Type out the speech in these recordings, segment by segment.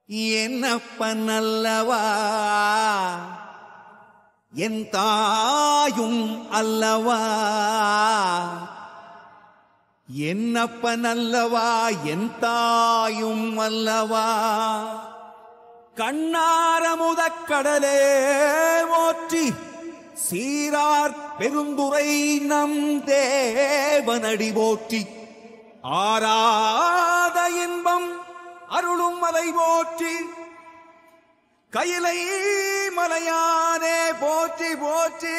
என்னப்பன் அல்லவா என் தாயும் அல்லவா என்னப்பன் அல்லவா என் தாயும் அல்லவா கண்ணாரமுதக் கடலே ஓற்றி சீரார் பெருந்துரை நம் தேவனடி போற்றி ஆராத இன்பம் அருளும் மலை போற்றி கையிலை மலையானே போற்றி போற்றி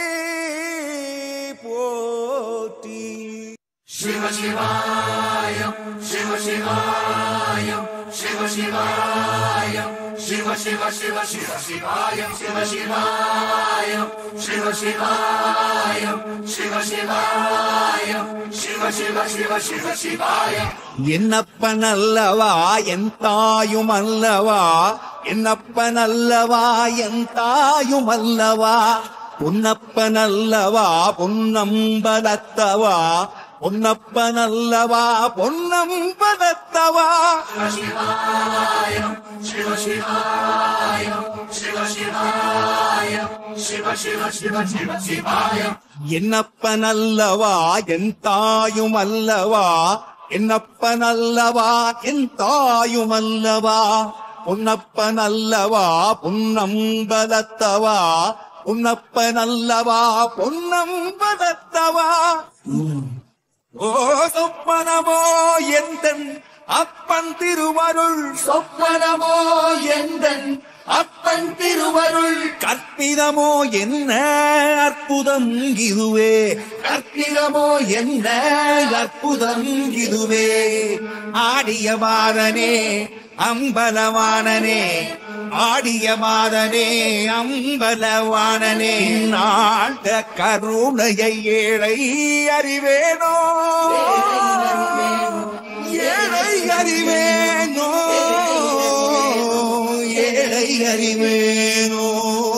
போற்றி शिव शिवाय शिव शिवाय शिव शिवाय शिव शिव शिव शिव शिवाय शिव शिवाय शिव शिवाय शिव शिवाय शिव शिव शिव शिव शिवाय என்னப்பன் அல்லவா என் தாயும் அல்லவா என்னப்பன் அல்லவா என் தாயும் அல்லவா பொன்னப்பன் அல்லவா பொன்னம்பலத்தவா பொன்னப்பன் அல்லவா பொன்னம்பலத்தவா शिवाय शिव शिवाय शिव शिवाय शिव शिव शिव शिव शिवाय என்னப்பன் அல்லவா என் தாயும் அல்லவா என்னப்பன் அல்லவா என் தாயும் அல்லவா பொன்னப்பன் அல்லவா பொன்னம்பலத்தவா பொன்னப்பன் அல்லவா பொன்னம்பலத்தவா ஓ சொப்பனமோ எந்தன் அப்பன் திருவருள் சொப்பனமோ எந்தன் அப்பன் திருவருள் கற்பிதமோ என்ன அற்புதம் இதுவே கற்பிதமோ என்ன அற்புதம் இதுவே ஆடிய மாதனே அம்பலவானனே ஆடிய மாதனே அம்பலவானனே நாட்ட கருணையை ஏழை அறிவேனோ ஏழை அறிவேனோ ஏழை அறிவேனோ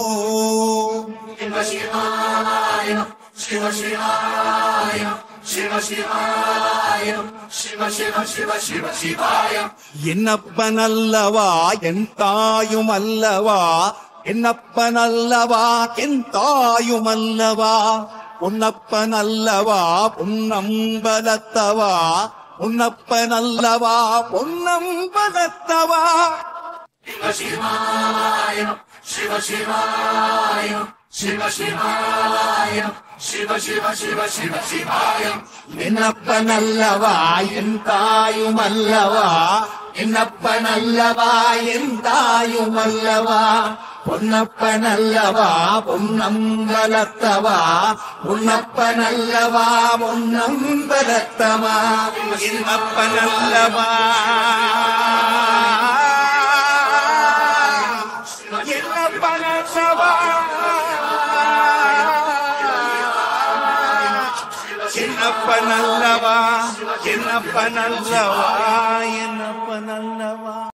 शिव शिवाय शिव शिवाय शिव शिवाय शिव शिव शिव शिव शिवाय என்னப்பன் அல்லவா என் தாயும் அல்லவா என்னப்பன் அல்லவா என் தாயும் அல்லவா உன்னப்பன் அல்லவா பொன்னம்பலத்தவா உன்னப்பன் அல்லவா பொன்னம்பலத்தவா शिव शिवाय शिव शिवाय शिव शिवाय शिव शिव शिव शिव शिवाय என்னப்பன் அல்லவா என் தாயும் அல்லவா என்னப்பன் அல்லவா என் தாயும் அல்லவா பொன்னப்பன் அல்லவா பொன்னம்பலத்தவா பொன்னப்பன் அல்லவா பொன்னம்பலத்தவா என்னப்பன் அல்லவா என்னப்பன் அல்லவா என்னப்பனல்லவா என்னப்பனல்லவா என்னப்பனல்லவா